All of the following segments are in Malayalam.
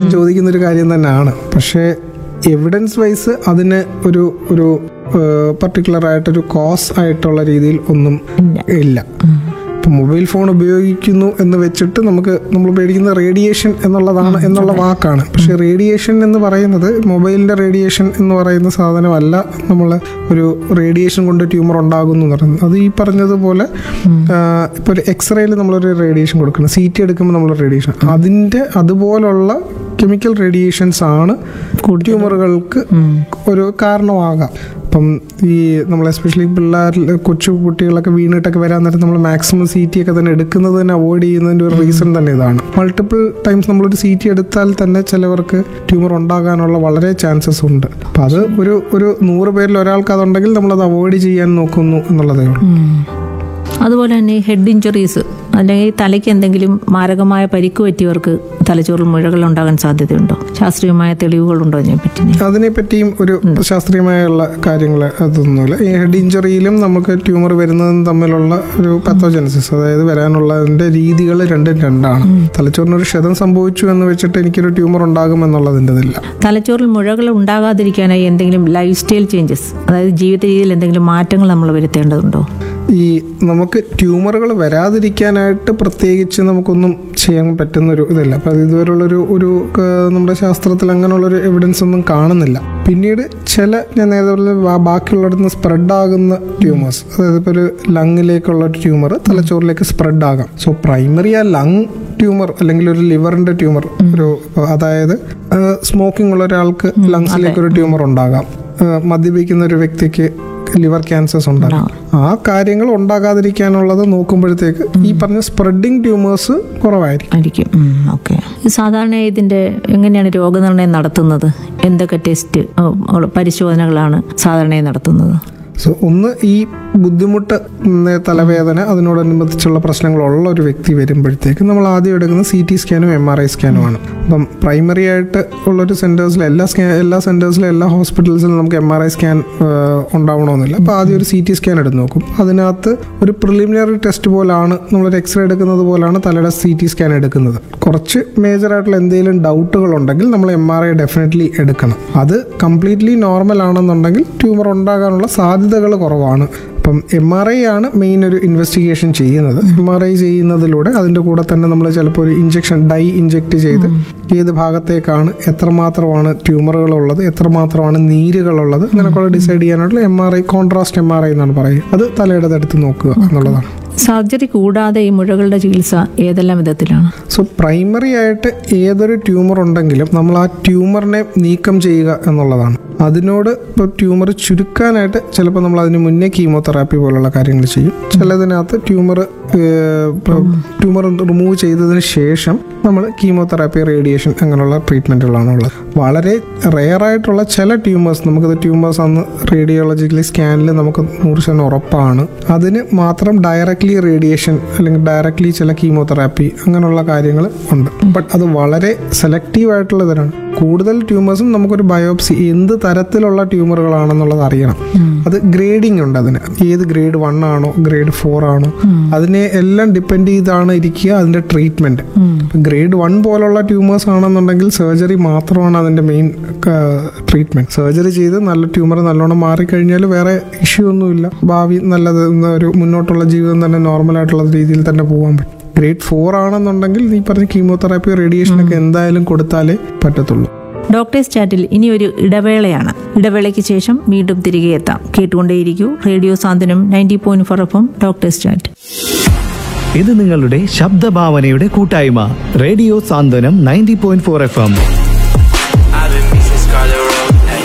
ചോദിക്കുന്ന ഒരു കാര്യം തന്നെയാണ് പക്ഷേ എവിഡൻസ് വൈസ് അതിന് ഒരു ഒരു പർട്ടിക്കുലർ ആയിട്ടൊരു കോസ് ആയിട്ടുള്ള രീതിയിൽ ഒന്നും ഇല്ല ഇപ്പം മൊബൈൽ ഫോൺ ഉപയോഗിക്കുന്നു എന്ന് വെച്ചിട്ട് നമുക്ക് നമ്മൾ പേടിക്കുന്ന റേഡിയേഷൻ എന്നുള്ളതാണ് എന്നുള്ള വാക്കാണ് പക്ഷെ റേഡിയേഷൻ എന്ന് പറയുന്നത് മൊബൈലിന്റെ റേഡിയേഷൻ എന്ന് പറയുന്ന സാധനമല്ല നമ്മൾ ഒരു റേഡിയേഷൻ കൊണ്ട് ട്യൂമർ ഉണ്ടാകുന്നു എന്ന് പറയുന്നത് അത് ഈ പറഞ്ഞതുപോലെ ഇപ്പോൾ ഒരു എക്സ്റേയിൽ നമ്മളൊരു റേഡിയേഷൻ കൊടുക്കണം സി ടി എടുക്കുമ്പോൾ നമ്മൾ റേഡിയേഷൻ അതിൻ്റെ അതുപോലുള്ള കെമിക്കൽ റേഡിയേഷൻസ് ആണ് ട്യൂമറുകൾക്ക് ഒരു കാരണമാകാം അപ്പം ഈ നമ്മൾ എസ്പെഷ്യലി പിള്ളേരിൽ കൊച്ചു കുട്ടികളൊക്കെ വീണിട്ടൊക്കെ വരാൻ നേരത്ത് നമ്മൾ മാക്സിമം സി ടി ഒക്കെ തന്നെ എടുക്കുന്നത് തന്നെ അവോയ്ഡ് ചെയ്യുന്നതിൻ്റെ ഒരു റീസൺ തന്നെ ഇതാണ് മൾട്ടിപ്പിൾ ടൈംസ് നമ്മളൊരു സി ടി എടുത്താൽ തന്നെ ചിലവർക്ക് ട്യൂമർ ഉണ്ടാകാനുള്ള വളരെ ചാൻസസ് ഉണ്ട് അപ്പം അത് ഒരു ഒരു നൂറ് പേരിൽ ഒരാൾക്ക് അതുണ്ടെങ്കിൽ നമ്മളത് അവോയ്ഡ് ചെയ്യാൻ നോക്കുന്നു എന്നുള്ളതേ ഉള്ളൂ അതുപോലെ തന്നെ ഹെഡ് ഇഞ്ചുറീസ് അല്ലെങ്കിൽ തലയ്ക്ക് എന്തെങ്കിലും മാരകമായ പരിക്ക് പറ്റിയവർക്ക് തലച്ചോറിൽ മുഴകൾ ഉണ്ടാകാൻ സാധ്യതയുണ്ടോ ശാസ്ത്രീയമായ തെളിവുകളുണ്ടോ അതിനെപ്പറ്റി അതിനെപ്പറ്റിയും ഒരു ശാസ്ത്രീയമായുള്ള കാര്യങ്ങൾ അതൊന്നുമില്ല ഈ ഹെഡ് ഇഞ്ചറിയിലും നമുക്ക് ട്യൂമർ വരുന്നതും തമ്മിലുള്ള ഒരു പത്തോജനസിസ് അതായത് വരാനുള്ളതിന്റെ രീതികൾ രണ്ടും രണ്ടാണ് തലച്ചോറിനൊരു ക്ഷതം സംഭവിച്ചു എന്ന് വെച്ചിട്ട് എനിക്കൊരു ട്യൂമർ ഉണ്ടാകും എന്നുള്ളതിൻ്റെതില്ല തലച്ചോറിൽ മുഴകൾ ഉണ്ടാകാതിരിക്കാനായി എന്തെങ്കിലും ലൈഫ് സ്റ്റൈൽ ചേഞ്ചസ് അതായത് ജീവിത രീതിയിൽ എന്തെങ്കിലും മാറ്റങ്ങൾ നമ്മൾ വരുത്തേണ്ടതുണ്ടോ ഈ നമുക്ക് ട്യൂമറുകൾ വരാതിരിക്കാനായിട്ട് പ്രത്യേകിച്ച് നമുക്കൊന്നും ചെയ്യാൻ പറ്റുന്ന ഒരു ഇതില്ല അപ്പം അത് ഇതുവരെയുള്ളൊരു ഒരു ക- നമ്മുടെ ശാസ്ത്രത്തിൽ അങ്ങനെയുള്ളൊരു എവിഡൻസ് ഒന്നും കാണുന്നില്ല പിന്നീട് ചില ഞാൻ നേരത്തെ പറഞ്ഞ ബാ- ബാക്കിയുള്ളിടത്ത് നിന്ന് സ്പ്രെഡ് ആകുന്ന ട്യൂമേഴ്സ് അതായത് ഇപ്പോൾ ഒരു ലങ്ങിലേക്കുള്ള ഒരു ട്യൂമർ തലച്ചോറിലേക്ക് സ്പ്രെഡ് ആകാം സോ പ്രൈമറി ആ ലങ് ട്യൂമർ അല്ലെങ്കിൽ ഒരു ലിവറിന്റെ ട്യൂമർ ഒരു അതായത് സ്മോക്കിംഗ് ഉള്ള ഒരാൾക്ക് ലങ്സിലേക്ക് ഒരു ട്യൂമർ ഉണ്ടാകാം ആ, മദ്യപിക്കുന്ന ഒരു വ്യക്തിക്ക് ലിവർ ക്യാൻസേഴ്സ് ഉണ്ടാകും ആ കാര്യങ്ങൾ ഉണ്ടാകാതിരിക്കാനുള്ളത് നോക്കുമ്പോഴത്തേക്ക് ഈ പറഞ്ഞ സ്പ്രെഡിങ് ട്യൂമേഴ്സ് കുറവായിരിക്കും ആയിരിക്കും ഓക്കെ സാധാരണ ഇതിന്റെ എങ്ങനെയാണ് രോഗനിർണയം നടത്തുന്നത് എന്തൊക്കെ ടെസ്റ്റ് ഉം, പരിശോധനകളാണ് സാധാരണയായി നടത്തുന്നത് സോ ഒന്ന് ഈ ബുദ്ധിമുട്ട് ഉം, തലവേദന അതിനോടനുബന്ധിച്ചുള്ള പ്രശ്നങ്ങളുള്ള ഒരു വ്യക്തി വരുമ്പോഴത്തേക്ക് നമ്മൾ ആദ്യം എടുക്കുന്ന സി ടി സ്കാനും എം ആർ ഐ സ്കാനുമാണ് അപ്പം പ്രൈമറി ആയിട്ട് ഉള്ളൊരു സെൻറ്റേഴ്സിൽ എല്ലാ സ്കാൻ എല്ലാ സെൻറ്റേഴ്സിലും എല്ലാ ഹോസ്പിറ്റൽസിലും നമുക്ക് എം ആർ ഐ സ്കാൻ ഉണ്ടാവണമെന്നില്ല അപ്പോൾ ആദ്യം ഒരു സി ടി സ്കാൻ എടുത്ത് നോക്കും അതിനകത്ത് ഒരു പ്രിലിമിനറി ടെസ്റ്റ് പോലാണ് നമ്മളൊരു എക്സ്റേ എടുക്കുന്നത് പോലാണ് തലയുടെ സി ടി സ്കാൻ എടുക്കുന്നത് കുറച്ച് മേജർ ആയിട്ടുള്ള എന്തെങ്കിലും ഡൗട്ടുകൾ ഉണ്ടെങ്കിൽ നമ്മൾ എം ആർ ഐ ഡെഫിനറ്റ്ലി എടുക്കണം അത് കംപ്ലീറ്റ്ലി നോർമൽ ആണെന്നുണ്ടെങ്കിൽ ട്യൂമർ ഉണ്ടാകാനുള്ള സാധ്യതകൾ കുറവാണ് അപ്പം എം ആർ ഐ ആണ് മെയിൻ ഒരു ഇൻവെസ്റ്റിഗേഷൻ ചെയ്യുന്നത് എം ആർ ഐ ചെയ്യുന്നതിലൂടെ അതിൻ്റെ കൂടെ തന്നെ നമ്മൾ ചിലപ്പോൾ ഒരു ഇഞ്ചക്ഷൻ ഡൈ ഇഞ്ചെക്ട് ചെയ്ത് ഏത് ഭാഗത്തേക്കാണ് എത്രമാത്രമാണ് ട്യൂമറുകൾ ഉള്ളത് എത്രമാത്രമാണ് നീരുകളുള്ളത് അങ്ങനെയൊക്കെ ഡിസൈഡ് ചെയ്യാനായിട്ടുള്ള M R I contrast M R I എന്നാണ് പറയുക അത് തലയുടെ എടുത്ത് നോക്കുക എന്നുള്ളതാണ് സർജറി കൂടാതെ ഈ മുഴകളുടെ ചികിത്സ ഏതെല്ലാം വിധത്തിലാണ് സോ പ്രൈമറി ആയിട്ട് ഏതൊരു ട്യൂമർ ഉണ്ടെങ്കിലും നമ്മൾ ആ ട്യൂമറിനെ നീക്കം ചെയ്യുക എന്നുള്ളതാണ് അതിനോട് ഇപ്പോൾ ട്യൂമർ ചുരുക്കാനായിട്ട് ചിലപ്പോൾ നമ്മൾ അതിന് മുന്നേ കീമോതെറാപ്പി പോലുള്ള കാര്യങ്ങൾ ചെയ്യും ചിലതിനകത്ത് ട്യൂമർ ട്യൂമർ റിമൂവ് ചെയ്തതിന് ശേഷം നമ്മൾ കീമോതെറാപ്പി റേഡിയേഷൻ അങ്ങനെയുള്ള ട്രീറ്റ്മെൻറ്റുകളാണ് ഉള്ളത് വളരെ റെയർ ആയിട്ടുള്ള ചില ട്യൂമേഴ്സ് നമുക്കത് ട്യൂമേഴ്സ് അന്ന് റേഡിയോളജിക്കലി സ്കാനിൽ നമുക്ക് നൂറ് ശതമാനം ഉറപ്പാണ് അതിന് മാത്രം ഡയറക്റ്റ്ലി റേഡിയേഷൻ അല്ലെങ്കിൽ ഡയറക്റ്റ്ലി ചില കീമോതെറാപ്പി അങ്ങനെയുള്ള കാര്യങ്ങൾ ഉണ്ട് ബട്ട് അത് വളരെ സെലക്റ്റീവ് ആയിട്ടുള്ള ഇതിനാണ് കൂടുതൽ ട്യൂമേഴ്സും നമുക്കൊരു ബയോപ്സി എന്ത് തരത്തിലുള്ള ട്യൂമറുകളാണെന്നുള്ളത് അറിയണം അത് ഗ്രേഡിംഗ് ഉണ്ട് അതിന് ഏത് ഗ്രേഡ് വൺ ആണോ ഗ്രേഡ് ഫോർ ആണോ അതിനെ എല്ലാം ഡിപ്പെൻഡ് ചെയ്താണ് ഇരിക്കുക അതിന്റെ ട്രീറ്റ്മെന്റ് ഗ്രേഡ് വൺ പോലുള്ള ട്യൂമേഴ്സ് ആണെന്നുണ്ടെങ്കിൽ സർജറി മാത്രമാണ് അതിന്റെ മെയിൻ ട്രീറ്റ്മെന്റ് സർജറി ചെയ്ത് നല്ല ട്യൂമർ നല്ലോണം മാറിക്കഴിഞ്ഞാൽ വേറെ ഇഷ്യൂ ഒന്നുമില്ല ഭാവി നല്ലത് എന്ന ഒരു മുന്നോട്ടുള്ള ജീവിതം തന്നെ നോർമൽ ആയിട്ടുള്ള രീതിയിൽ തന്നെ പോകാൻ പറ്റും ഗ്രേഡ് ഫോർ ആണെന്നുണ്ടെങ്കിൽ ഈ പറഞ്ഞ കീമോതെറാപ്പി റേഡിയേഷൻ ഒക്കെ എന്തായാലും കൊടുത്താലേ പറ്റത്തുള്ളൂ ഡോക്ടേഴ്സ് ചാറ്റിൽ ഇനി ഒരു ഇടവേളയാണ് ഇടവേളയ്ക്ക് ശേഷം വീണ്ടും തിരികെ എത്താം കേട്ടുകൊണ്ടേയിരിക്കൂ radio Santhwanam ninety point four F M doctors chat ഇത് നിങ്ങളുടെ ശബ്ദഭാവനയുടെ കൂട്ടായ്മ radio Santhwanam ninety point four F M I've been missing Scarlet Road. Hey.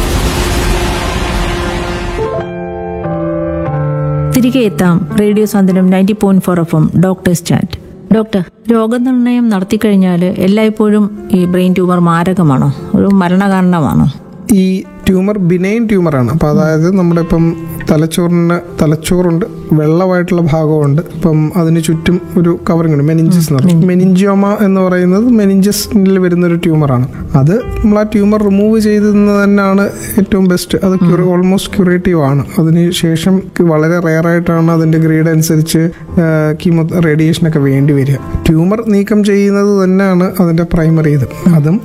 തിരികെ എത്താം radio Santhwanam ninety point four F M doctors chat doctor രോഗനിർണയം നടത്തിക്കഴിഞ്ഞാൽ എല്ലായ്പ്പോഴും ഈ ബ്രെയിൻ ട്യൂമർ മാരകമാണോ ഒരു മരണകാരണമാണോ ഈ ട്യൂമർ ബിനൈൻ ട്യൂമറാണ് അപ്പോൾ അതായത് നമ്മുടെ ഇപ്പം തലച്ചോറിന് തലച്ചോറുണ്ട് വെള്ളമായിട്ടുള്ള ഭാഗമുണ്ട് ഇപ്പം അതിന് ചുറ്റും ഒരു കവറിംഗ് ഉണ്ട് മെനിഞ്ചസ് എന്ന് പറയും മെനിഞ്ചോമ എന്ന് പറയുന്നത് മെനിഞ്ചസിൽ വരുന്ന ഒരു ട്യൂമറാണ് അത് നമ്മൾ ആ ട്യൂമർ റിമൂവ് ചെയ്തതെന്ന് തന്നെയാണ് ഏറ്റവും ബെസ്റ്റ് അത് ക്യൂർ ഓൾമോസ്റ്റ് ക്യൂറേറ്റീവ് ആണ് അതിന് ശേഷം വളരെ റെയർ ആയിട്ടാണ് അതിന്റെ ഗ്രേഡ് അനുസരിച്ച് കീമോ റേഡിയേഷനൊക്കെ വേണ്ടി വരിക ട്യൂമർ നീക്കം ചെയ്യുന്നത് തന്നെയാണ് അതിന്റെ പ്രൈമറി ഇത് അതും